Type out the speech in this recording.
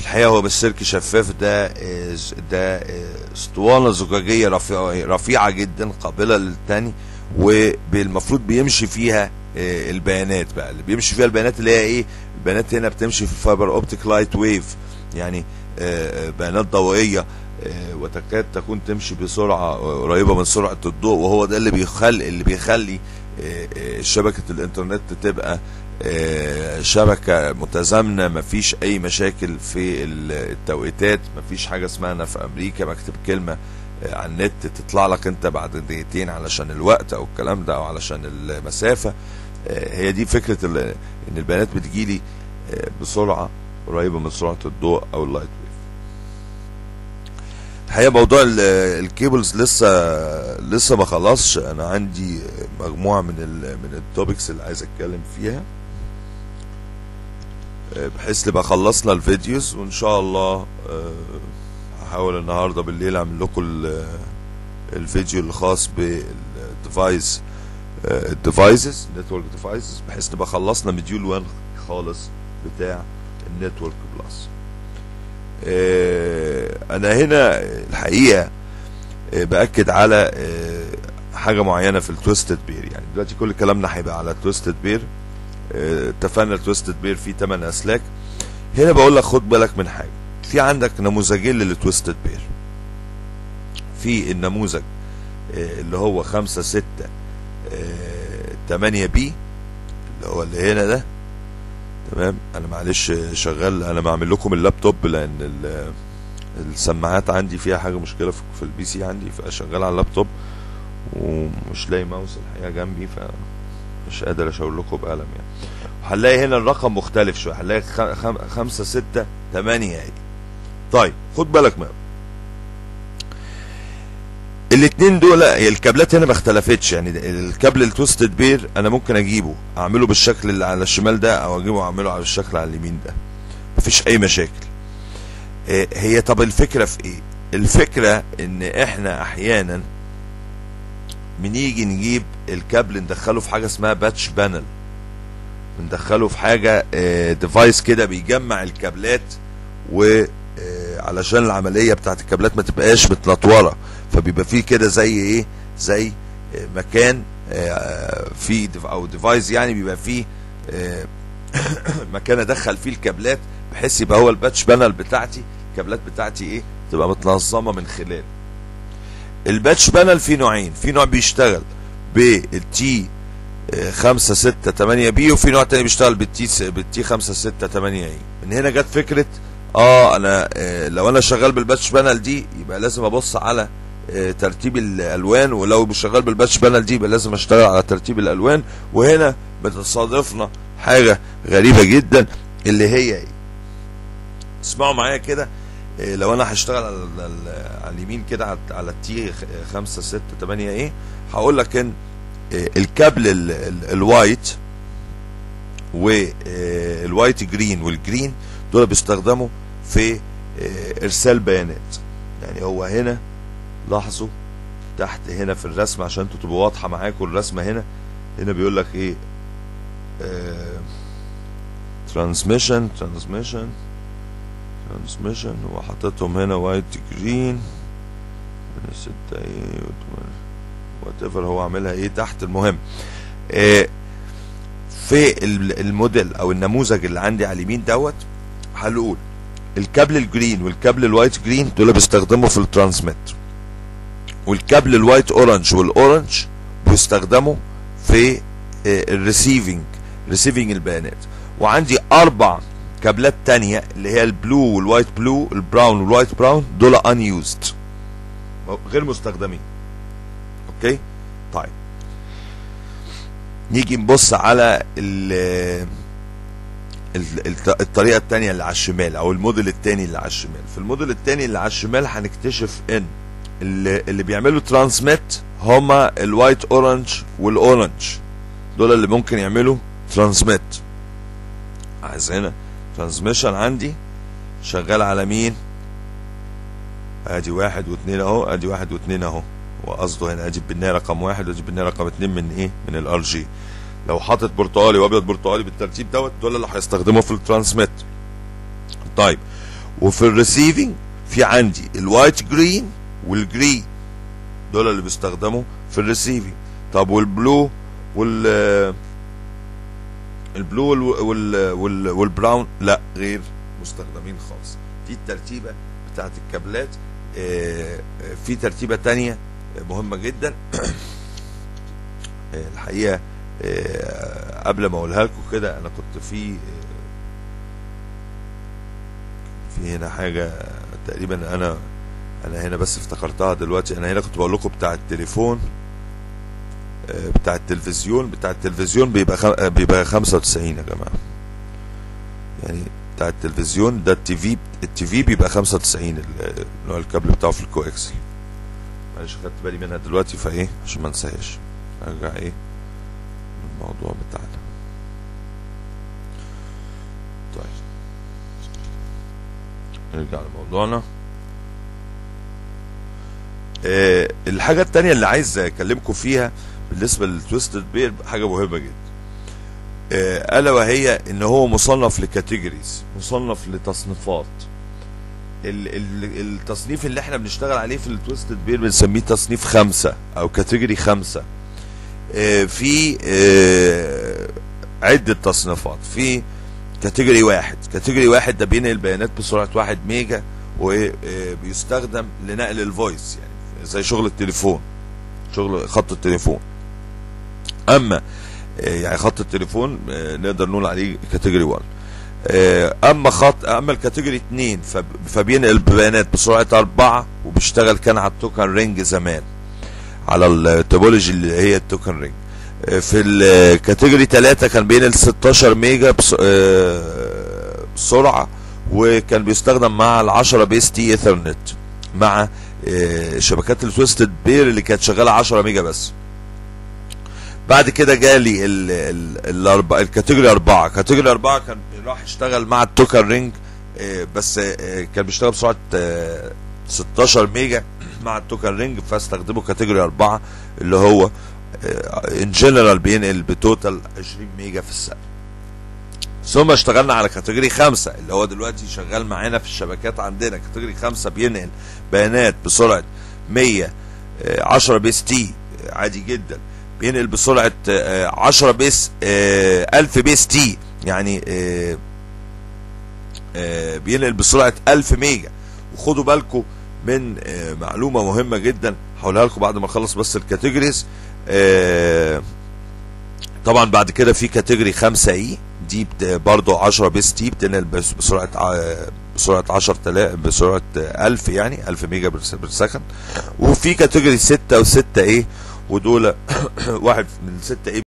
الحقيقه هو بالسلك شفاف ده آه، ده آه، اسطوانه زجاجيه رفيعه رفيعه جدا قابله للتاني والمفروض بيمشي فيها آه، البيانات بقى اللي بيمشي فيها البيانات اللي هي ايه البيانات هنا بتمشي في فايبر اوبتيك لايت ويف يعني آه، آه، بيانات ضوئيه آه، وتكاد تكون تمشي بسرعه قريبه من سرعه الضوء وهو ده اللي بيخلي اللي بيخلي آه، آه، شبكه الانترنت تبقى آه، شبكه متزامنه مفيش اي مشاكل في ال- التوقيتات مفيش حاجه اسمها انا في امريكا بكتب كلمه آه، على النت تطلع لك انت بعد دقيقتين علشان الوقت او الكلام ده او علشان المسافه آه، هي دي فكره ال- ان البيانات بتجيلي آه، بسرعه قريبه من سرعه الضوء او اللايت ويف الحقيقه موضوع ال- الكيبلز لسه لسه ما خلصش انا عندي مجموعه من ال من التوبكس اللي عايز اتكلم فيها آه، بحيث نبقى خلصنا الفيديوز وان شاء الله آه، هحاول النهارده بالليل اعمل لكم ال- الفيديو الخاص بالديفايس الديفايسز نتورك ديفايسز بحيث نبقى خلصنا مديول 1 خالص بتاع النتورك بلس آه، انا هنا الحقيقه آه، باكد على آه، حاجه معينه في التويستد بير يعني دلوقتي كل كلامنا هيبقى على التويستد بير آه، اتفقنا التويستد بير فيه 8 اسلاك هنا بقول لك خد بالك من حاجه في عندك نموذجين للتويستد بير في النموذج آه، اللي هو 5 6 8 بي اللي هو اللي هنا ده تمام انا معلش شغال انا بعمل لكم اللابتوب لان ال- السماعات عندي فيها حاجه مشكله في في البي سي عندي فشغال على اللابتوب ومش لاقي ماوس الحقيقه جنبي فمش قادر اشاور لكم بقلم يعني هنلاقي هنا الرقم مختلف شويه هنلاقي خ- خم- خمسة ستة تمانية اهي طيب خد بالك ما الاثنين دول هي الكابلات هنا ما اختلفتش يعني ده- الكابل التوستد بير انا ممكن اجيبه اعمله بالشكل اللي على الشمال ده او اجيبه اعمله على الشكل على اليمين ده مفيش اي مشاكل آه، هي طب الفكره في ايه الفكره ان احنا احيانا بنيجي نجيب الكابل ندخله في حاجه اسمها باتش بانل بندخله في حاجه ديفايس كده بيجمع الكابلات و آه، علشان العمليه بتاعت الكابلات ما تبقاش متنطوره فبيبقى فيه كده زي ايه زي آه، مكان آه، فيه ديف- او ديفايس يعني بيبقى فيه آه، مكان ادخل فيه الكابلات بحيث يبقى هو الباتش بانل بتاعتي الكابلات بتاعتي ايه تبقى متنظمه من خلاله الباتش بانل فيه نوعين في نوع بيشتغل بالتي 5 6 8 بي وفي نوع تاني بيشتغل بالتي س- بالتي 5 6 8 اي من هنا جت فكره اه انا آه لو انا شغال بالباتش بانل دي يبقى لازم ابص على آه ترتيب الالوان ولو مش شغال بالباتش بانل دي يبقى لازم اشتغل على ترتيب الالوان وهنا بتصادفنا حاجه غريبه جدا اللي هي ايه اسمعوا معايا كده إيه، لو انا هشتغل على, على, على اليمين كده على, على التي 5 6 8 ايه هقول لك ان إيه، الكابل ال- ال- الوايت والوايت جرين والجرين دول بيستخدموا في إيه، ارسال بيانات يعني هو هنا لاحظوا تحت هنا في الرسمه عشان انتوا تبقوا واضحه معاكم الرسمه هنا هنا بيقول لك ايه ترانسميشن ترانسميشن ترانسميشن وحطيتهم هنا وايت جرين من ستة ايه وات ايفر هو عاملها ايه تحت المهم إيه في ال- الموديل او النموذج اللي عندي على اليمين دوت هنقول الكابل الجرين والكابل الوايت جرين دول بيستخدموا في الترانسميت والكابل الوايت اورنج والاورنج بيستخدموا في الريسيفنج ريسيفنج البيانات وعندي اربع كابلات تانية اللي هي البلو والوايت بلو البراون والوايت براون دول unused غير مستخدمين اوكي طيب نيجي نبص على ال ال- الط- الطريقة التانية اللي على الشمال او الموديل التاني اللي على الشمال في الموديل التاني اللي على الشمال هنكتشف ان اللي, اللي بيعملوا ترانسميت هما الوايت اورنج والاورنج دول اللي ممكن يعملوا ترانسميت عايز هنا ترانسميشن عندي شغال على مين ادي واحد واثنين اهو ادي واحد واثنين اهو وقصده هنا اجيب بالنهايه رقم واحد واجيب بالنهايه رقم اثنين من ايه من الار جي لو حاطط برتقالي وابيض برتقالي بالترتيب دوت دول اللي هيستخدموه في الترانسميت طيب وفي الريسيفنج في عندي الوايت جرين والجري دول اللي بيستخدموا في الريسيفنج طب والبلو وال البلو وال وال وال والبراون لا غير مستخدمين خالص دي الترتيبه بتاعت الكابلات آه، في ترتيبه تانية مهمه جدا آه، الحقيقه آه، قبل ما اقولها لكم كده انا كنت في في هنا حاجه تقريبا انا انا هنا بس افتكرتها دلوقتي انا هنا كنت بقول لكم بتاع التليفون آه، بتاع التلفزيون بتاع التلفزيون بيبقى خم... آه، بيبقى 95 يا جماعه يعني بتاع التلفزيون ده التي في التي في بيبقى 95 ال- نوع الكابل بتاعه في الكواكسل معلش خدت بالي منها دلوقتي فايه عشان ما انساهاش ارجع ايه الموضوع بتاعنا طيب نرجع لموضوعنا آه الحاجة التانية اللي عايز اكلمكم فيها بالنسبة للتويستد بير حاجة مهمة جدا آه الا وهي ان هو مصنف لكاتيجوريز مصنف لتصنيفات ال ال التصنيف اللي احنا بنشتغل عليه في التويستد بير بنسميه تصنيف خمسة او كاتيجوري خمسة آه في آه عدة تصنيفات في كاتيجوري واحد كاتيجوري واحد ده بينقل بيانات بسرعة واحد ميجا وبيستخدم لنقل الفويس يعني زي شغل التليفون شغل خط التليفون اما آه، يعني خط التليفون آه، نقدر نقول عليه كاتيجوري 1 آه، اما خط اما الكاتيجوري 2 فب- فبينقل بيانات بسرعه 4 وبيشتغل كان على التوكن رينج زمان على التوبولوجي اللي هي التوكن رينج آه، في الكاتيجوري 3 كان بينقل 16 ميجا بس- آه، بسرعه وكان بيستخدم مع ال 10 بيس تي ايثرنت مع آه، شبكات التويستد بير اللي كانت شغاله 10 ميجا بس بعد كده جالي ال ال الأربعة الكاتيجوري أربعة كاتيجوري أربعة كان راح يشتغل مع التوكن رينج آه، بس آه، كان بيشتغل بسرعة آه، 16 ميجا مع التوكن رينج فاستخدمه كاتيجوري أربعة اللي هو ان جنرال بينقل بتوتال 20 ميجا في الثانية ثم اشتغلنا على كاتيجوري خمسة اللي هو دلوقتي شغال معانا في الشبكات عندنا كاتيجوري خمسة بينقل بيانات بسرعة 100 آه، 10 بيس تي آه، عادي جدا بينقل بسرعة آه، 10 بيس آه، 1000 بيس تي يعني آه، آه، بينقل بسرعة 1000 ميجا وخدوا بالكم من آه، معلومة مهمة جدا هقولها لكم بعد ما اخلص بس الكاتيجوريز آه، طبعا بعد كده في كاتيجوري 5 اي دي بت- برضو 10 بيس تي بتنقل بس- بسرعة ع- بسرعة 10000 بسرعة آه، 1000 يعني 1000 ميجا بر- بالسكند وفي كاتيجوري 6 و6 ايه ودول واحد من 6 ايه